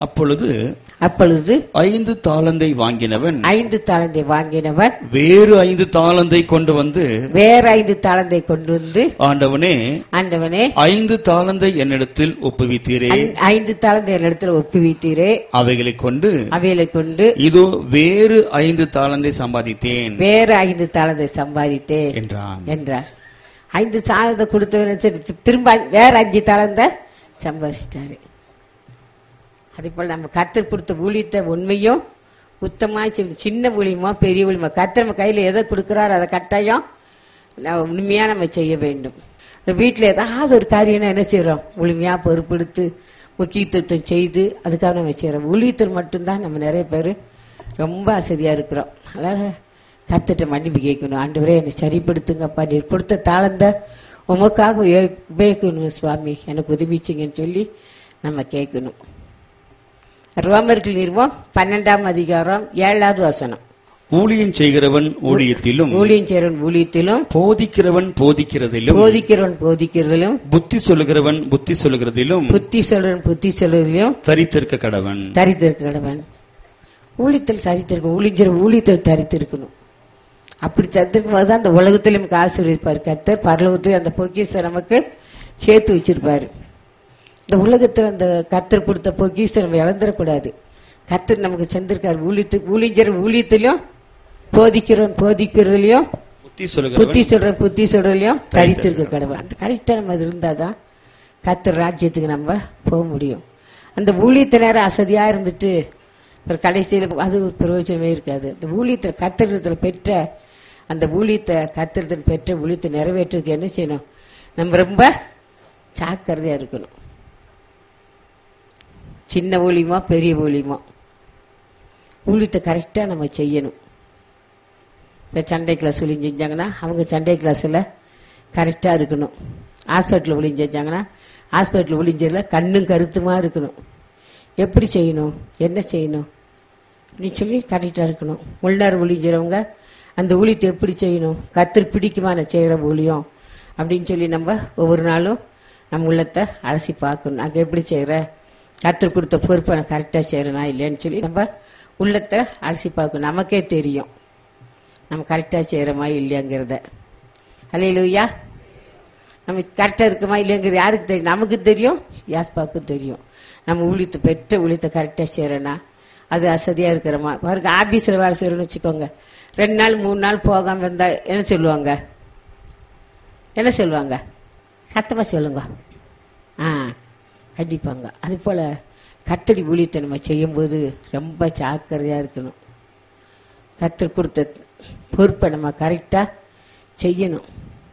அப்பொழுது அப்பொழுது ஐந்து தாளந்தை வாங்கினவன் ஐந்து தாளந்தை வாங்கினவன் வேறு ஐந்து தாளந்தை கொண்டு வந்து வேற ஐந்து தாளந்தை கொண்டு வந்து ஆண்டவனே ஆண்டவனே ஐந்து தாளந்தை என்னிடத்தில் ஒப்புவித்தீரே ஐ- ஐந்து தாளந்தை இடத்துல ஒப்புவித்தீரே அவைகளை கொண்டு அவைகளை கொண்டு இதோ வேறு ஐந்து தாளந்தை சம்பாதித்தேன் வேற ஐந்து தாளந்தை சம்பாதித்தேன் என்றான் என்றார் ஐந்து தாளந்தை கொடுத்தவன சரி, திரும்ப வேற அஞ்சு தாளந்தை சம்பாதிச்சிட்டாரு அதே போல நம்ம கத்தர் கொடுத்த ஊழியத்தை உண்மையும் உத்தமா செய்~ சின்ன ஊழியமோ பெரிய ஊழியமோ கத்தர் நம்ம கையில எதை கொடுக்குறாரோ அதை கட்டாயம் நம்ம உண்மையா நம்ம செய்ய வேண்டும் வீட்டில் ஏதாவது ஒரு காரியம்னா என்ன செய்றோம் உண்மையா பொறுப்பெடுத்து முக்கியத்துவம் செய்து அதுக்காக நம்ம செய்றோம் ஊழியத்தில் மட்டும்தான் நம்ம நிறைய பேர் ரொம்ப அசதியா இருக்கிறோம் அதனால கத்துட்ட மன்னிப்பு கேட்கணும் ஆண்டவரே என்னை சரிப்படுத்துங்கப்பா நீர் கொடுத்த தாளந்த உமக்காக உபயோ- உபயோகிக்கணும் சுவாமி எனக்கு உதவிச்சிங்கன்னு சொல்லி நம்ம கேட்கணும் ரோமர்கள் நிறுவம் பன்னெண்டாம் அதிகாரம் ஏழாவது வசனம் ஊழியம் செய்கிறவன் ஊழியத்திலும் ஊழியம் செய்றவன் ஊழியத்திலும் போதிக்கிறவன் போதிக்கிறதிலும் போதிக்கிறவன் போதிக்கிறதிலும் புத்தி சொல்லுகிறவன் புத்தி சொல்லுகிறதிலும் புத்தி சொல்றவன் புத்தி சொல்றதிலும் தரித்திருக்க கடவன் தரித்திருக்கிறவன் ஊழியத்தில் சரித்திருக்கணும் ஊழியர் ஊழியத்தில் தரித்திருக்கணும் அப்படி தரித்திருக்கும் போது அந்த உலகத்தில் நமக்கு ஆசீர்வதிப்பார் கர்த்தர் பரலோகத்தில் அந்த பொக்கிஷத்தை நமக்கு சேர்த்து வச்சிருப்பாரு இந்த உலகத்தில் அந்த கர்த்தர் கொடுத்த பொக்கிஷத்தை நம்ம இழந்துடக்கூடாது கர்த்தர் நமக்கு செஞ்சிருக்காரு ஊழியத்து ஊழியர் ஊழியத்திலும் போதிக்கிறவன் போதிக்கிறதுலயும் புத்தி சொல்லுகிறவன் புத்தி சொல்ற புத்தி சொல்றதுலயும் தரித்திருக்க கடவுள் அந்த கரெக்டா நம்ம அது இருந்தாதான் கர்த்தர் ராஜ்யத்துக்கு நம்ம போக முடியும் அந்த ஊழியத்தை நேரம் அசதியா இருந்துட்டு ஒரு கடைசியில் அது ஒரு பிரயோஜனமே இருக்காது அந்த ஊழியத்தில் கத்திரத்தில் பெற்ற அந்த ஊழியத்தை கத்திரத்தில் பெற்ற ஊழியத்தை நிறைவேற்றுறதுக்கு என்ன செய்யணும் நம்ம ரொம்ப ஜாக்கிரதையா இருக்கணும் சின்ன ஊழியமோ பெரிய ஊழியமோ ஊழியத்தை கரெக்டாக நம்ம செய்யணும் இப்போ சண்டை கிளாஸ் ஒளிஞ்சு செஞ்சாங்கன்னா அவங்க சண்டை கிளாஸில் கரெக்டாக இருக்கணும் ஹாஸ்பிட்டலில் ஒளிஞ்சு செஞ்சாங்கன்னா ஹாஸ்பிட்டலில் ஒளிஞ்சதில் கண்ணும் கருத்துமா இருக்கணும் எப்படி செய்யணும் என்ன செய்யணும் அப்படின்னு சொல்லி கரெக்டாக இருக்கணும் உள்நார் ஒளிஞ்சிறவங்க அந்த ஊழியத்தை எப்படி செய்யணும் கத்தர் பிடிக்குமா நான் செய்கிற ஊழியம் அப்படின்னு சொல்லி நம்ம ஒவ்வொரு நாளும் நம்ம உள்ளத்தை அலசி பார்க்கணும் நாங்கள் எப்படி செய்கிற கத்தர் கொடுத்த பொறுப்பை நான் கரெக்டாக செய்கிறேனா இல்லைன்னு சொல்லி நம்ம உள்ளத்தை அலசி பார்க்கணும் நமக்கே தெரியும் நம்ம கரெக்டாக செய்கிறோமா இல்லையாங்கிறத அலையிலுயா நம்ம கரெக்டாக இருக்குமா இல்லைங்கிறது யாருக்கு தெரியும் நமக்கு தெரியும் யாஸ்பாவுக்கும் தெரியும் நம்ம ஊழியத்தை பெற்ற ஊழியத்தை கரெக்டாக செய்கிறோன்னா அது அசதியாக இருக்கிறோமா பாருங்க ஆபீஸில் வேலை செய்கிறோன்னு வச்சுக்கோங்க ரெண்டு நாள் மூணு நாள் போகாமல் இருந்தால் என்ன சொல்லுவாங்க என்ன சொல்லுவாங்க சத்தமாக சொல்லுங்க ஆ கண்டிப்பாங்க அது போல் கத்தடி ஊழியத்தை நம்ம செய்யும்போது ரொம்ப ஜாக்கிரதையாக இருக்கணும் கத்தர் கொடுத்த பொறுப்பை நம்ம கரெக்டாக செய்யணும்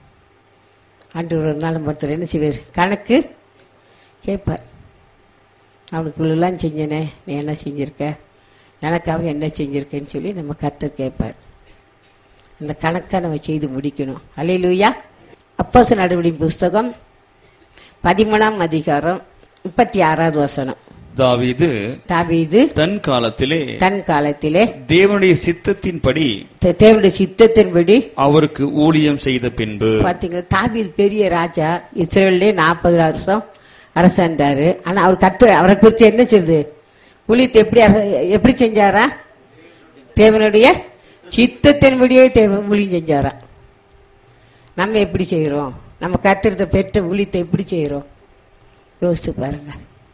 ஆண்டு ஒரு நாள் ஒருத்தர் என்ன செய்வார் கணக்கு கேட்பார் அவனுக்கு இவ்வளோலாம் செஞ்சனே நீ என்ன செஞ்சிருக்க எனக்காக என்ன செஞ்சிருக்கேன்னு சொல்லி நம்ம கத்தர் கேட்பார் அந்த கணக்கை நம்ம செய்து முடிக்கணும் அலையிலூயா அப்போச நடவடிக்கை புஸ்தகம் பதிமூணாம் அதிகாரம் முப்பத்தி ஆறாவது வசனம் தாவீது தாவீது தன் காலத்திலே தன் காலத்திலே தேவனுடைய சித்தத்தின்படி தே- தேவனுடைய சித்தத்தின்படி அவருக்கு ஊழியம் செய்த பின்பு பாத்தீங்களா தாவீது பெரிய ராஜா இஸ்ரேல்லே நாற்பது வருஷம் அரசாண்டாரு ஆனா அவர் கத்து அவரை குறித்து என்ன சொல்லுது ஊழியத்தை எப்படி அரச- எப்படி செஞ்சாரா தேவனுடைய சித்தத்தின்படியே தேவன் ஊழியம் செஞ்சாரா நம்ம எப்படி செய்கிறோம் நம்ம கத்திரத்தை பெற்ற ஊழியத்தை எப்படி செய்கிறோம் யோசித்து பாருங்க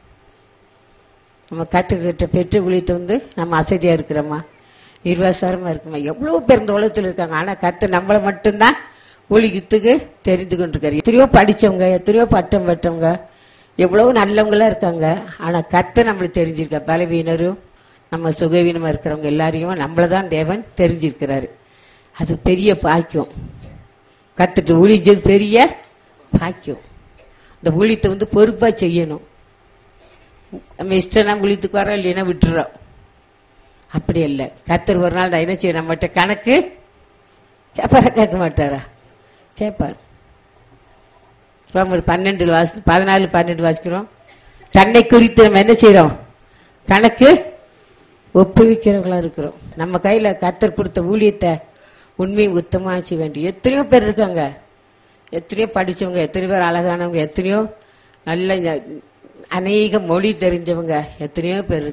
நம்ம கற்றுக்கிட்ட பெற்ற ஊழியத்தை வந்து நம்ம அசதியாக இருக்கிறோமா நிர்வாசாரமாக இருக்குமா எவ்வளோ பேர் இந்த உலகத்தில் இருக்காங்க ஆனால் கத்து நம்மளை மட்டும்தான் ஊழியத்துக்கு தெரிந்து கொண்டிருக்காரு எத்தனையோ படித்தவங்க எத்தனையோ பட்டம் பெற்றவங்க எவ்வளோ நல்லவங்களா இருக்காங்க ஆனால் கத்து நம்மளுக்கு தெரிஞ்சிருக்க பலவீனரும் நம்ம சுகவீனமாக இருக்கிறவங்க எல்லாரையும் நம்மளை தான் தேவன் தெரிஞ்சிருக்கிறாரு அது பெரிய பாக்கியம் கத்துட்டு ஊழிஞ்சது பெரிய பாக்கியம் இந்த ஊழியத்தை வந்து பொறுப்பாக செய்யணும் நம்ம இஷ்டம் ஊழியத்துக்கு வரோம் இல்லைன்னா விட்டுறோம் அப்படி இல்லை கத்தர் ஒரு நாள் நான் என்ன செய்ய நம்மகிட்ட கணக்கு கேட்பாரா கேட்க மாட்டாரா கேட்பார் ரோமர் பன்னெண்டு வாசி பதினாலு பன்னெண்டு வாசிக்கிறோம் தன்னை குறித்து நம்ம என்ன செய்றோம் கணக்கு ஒப்புவிக்கிறவங்களா இருக்கிறோம் நம்ம கையில கத்தர் கொடுத்த ஊழியத்தை உண்மையை உத்தமாக செய்ய வேண்டிய எத்தனையோ பேர் இருக்காங்க எத்தனையோ படிச்சவங்க எத்தனையோ பேர் அழகானவங்க எத்தனையோ நல்ல ஞ- அநேக மொழி தெரிஞ்சவங்க எத்தனையோ பேர்